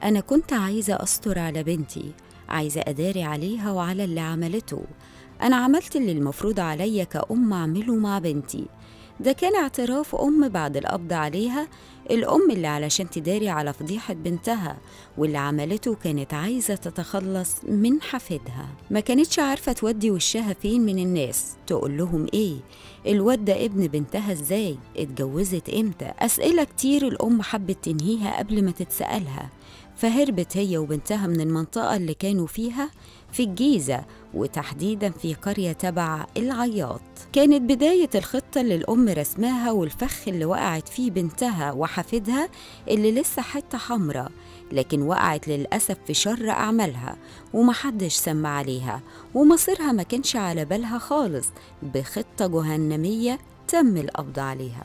أنا كنت عايزة أستر على بنتي عايزة أداري عليها وعلى اللي عملته أنا عملت اللي المفروض عليا كأم أعمله مع بنتي ده كان اعتراف أم بعد القبض عليها الأم اللي علشان تداري على فضيحة بنتها واللي عملته كانت عايزة تتخلص من حفيدها ما كانتش عارفة تودي وشها فين من الناس تقول لهم إيه الواد ده ابن بنتها إزاي اتجوزت إمتى أسئلة كتير الأم حبت تنهيها قبل ما تتسألها فهربت هي وبنتها من المنطقة اللي كانوا فيها في الجيزة وتحديدا في قرية تبع العياط كانت بداية الخطة اللي الأم رسماها والفخ اللي وقعت فيه بنتها وحفيدها اللي لسه حتة حمراء لكن وقعت للأسف في شر أعمالها ومحدش سمع عليها ومصيرها ما كانش على بالها خالص بخطة جهنمية تم القبض عليها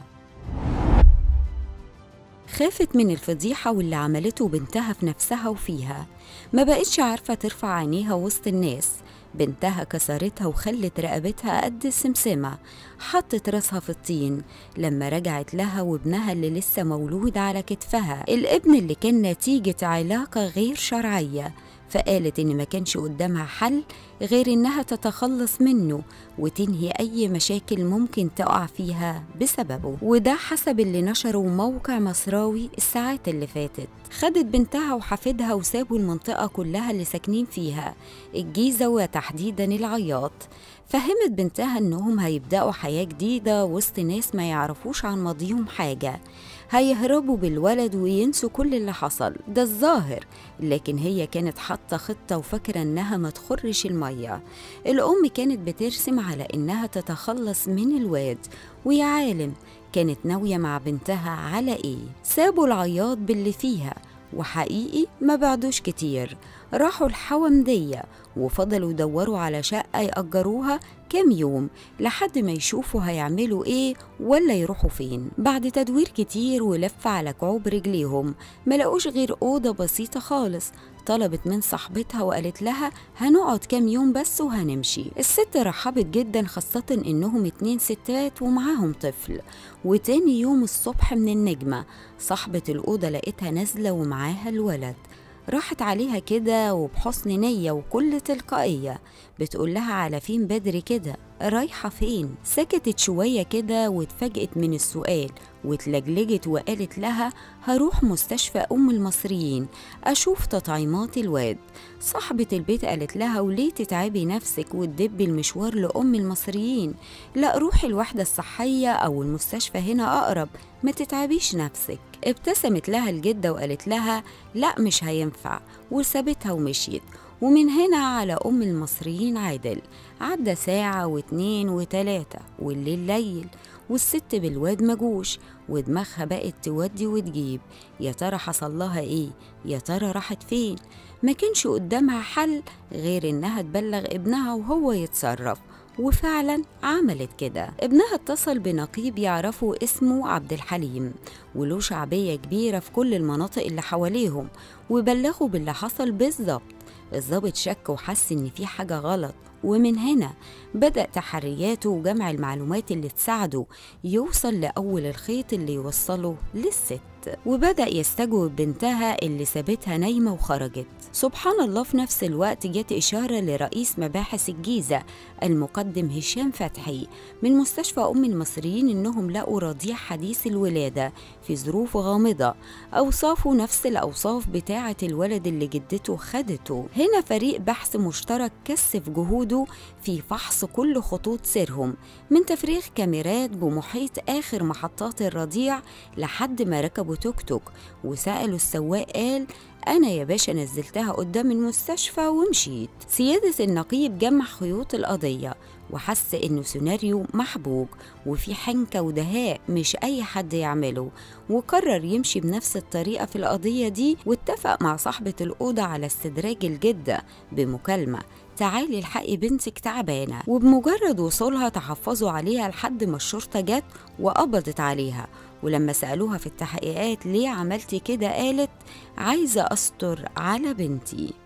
خافت من الفضيحة واللي عملته بنتها في نفسها وفيها ما بقتش عارفة ترفع عينيها وسط الناس بنتها كسرتها وخلت رقبتها قد السمسمة حطت راسها في الطين لما رجعت لها وابنها اللي لسه مولود على كتفها الابن اللي كان نتيجة علاقة غير شرعية فقالت إن ما كانش قدامها حل غير إنها تتخلص منه وتنهي أي مشاكل ممكن تقع فيها بسببه وده حسب اللي نشره موقع مصراوي الساعات اللي فاتت خدت بنتها وحفيدها وسابوا المنطقة كلها اللي ساكنين فيها الجيزة وتحديدا العياط فهمت بنتها إنهم هيبدأوا حياة جديدة وسط ناس ما يعرفوش عن ماضيهم حاجة هيهربوا بالولد وينسوا كل اللي حصل ده الظاهر لكن هي كانت حاطة خطة وفاكرة إنها ما تخرش المية الأم كانت بترسم على إنها تتخلص من الواد ويا عالم كانت ناوية مع بنتها على إيه سابوا العياط باللي فيها وحقيقي ما بعدوش كتير راحوا الحومدية وفضلوا يدوروا على شقة يأجروها كام يوم لحد ما يشوفوا هيعملوا ايه ولا يروحوا فين بعد تدوير كتير ولف على كعوب رجليهم ما لقوش غير أوضة بسيطة خالص طلبت من صاحبتها وقالت لها هنقعد كام يوم بس وهنمشي الست رحبت جدا خاصة انهم اتنين ستات ومعاهم طفل وتاني يوم الصبح من النجمة صاحبة الأوضة لقيتها نازلة ومعاها الولد راحت عليها كده وبحسن نية وكل تلقائية بتقول لها على فين بدري كده رايحة فين سكتت شوية كده واتفاجئت من السؤال واتلجلجت وقالت لها هروح مستشفى أم المصريين أشوف تطعيمات الواد صاحبة البيت قالت لها وليه تتعبي نفسك وتدبي المشوار لأم المصريين لا روحي الوحدة الصحية أو المستشفى هنا أقرب ما تتعبيش نفسك ابتسمت لها الجدة وقالت لها لا مش هينفع وسابتها ومشيت ومن هنا على أم المصريين عادل عدى ساعة واتنين وتلاتة والليل ليل والست بالواد مجوش ودماغها بقت تودي وتجيب يا ترى حصل لها ايه يا ترى راحت فين ما كانش قدامها حل غير انها تبلغ ابنها وهو يتصرف وفعلا عملت كده ابنها اتصل بنقيب يعرفه اسمه عبد الحليم وله شعبية كبيرة في كل المناطق اللي حواليهم وبلغوا باللي حصل بالظبط الظابط شك وحس ان في حاجة غلط ومن هنا بدأ تحرياته وجمع المعلومات اللي تساعده يوصل لأول الخيط اللي يوصله للست وبدأ يستجوب بنتها اللي سابتها نايمة وخرجت سبحان الله في نفس الوقت جت إشارة لرئيس مباحث الجيزة المقدم هشام فتحي من مستشفى أم المصريين إنهم لقوا رضيع حديث الولادة في ظروف غامضة أوصافه نفس الأوصاف بتاعة الولد اللي جدته خدته هنا فريق بحث مشترك كثف جهوده في فحص كل خطوط سيرهم من تفريغ كاميرات بمحيط آخر محطات الرضيع لحد ما ركبوا توك توك وسألوا السواق قال أنا يا باشا نزلتها قدام المستشفى ومشيت سيادة النقيب جمع خيوط القضية وحس إنه سيناريو محبوك وفي حنكة ودهاء مش أي حد يعمله وقرر يمشي بنفس الطريقة في القضية دي واتفق مع صاحبة الأوضة على استدراج الجدة بمكالمة تعالي الحقي بنتك تعبانة وبمجرد وصولها تحفظوا عليها لحد ما الشرطة جت وقبضت عليها ولما سألوها في التحقيقات ليه عملتي كده قالت عايزة أستر على بنتي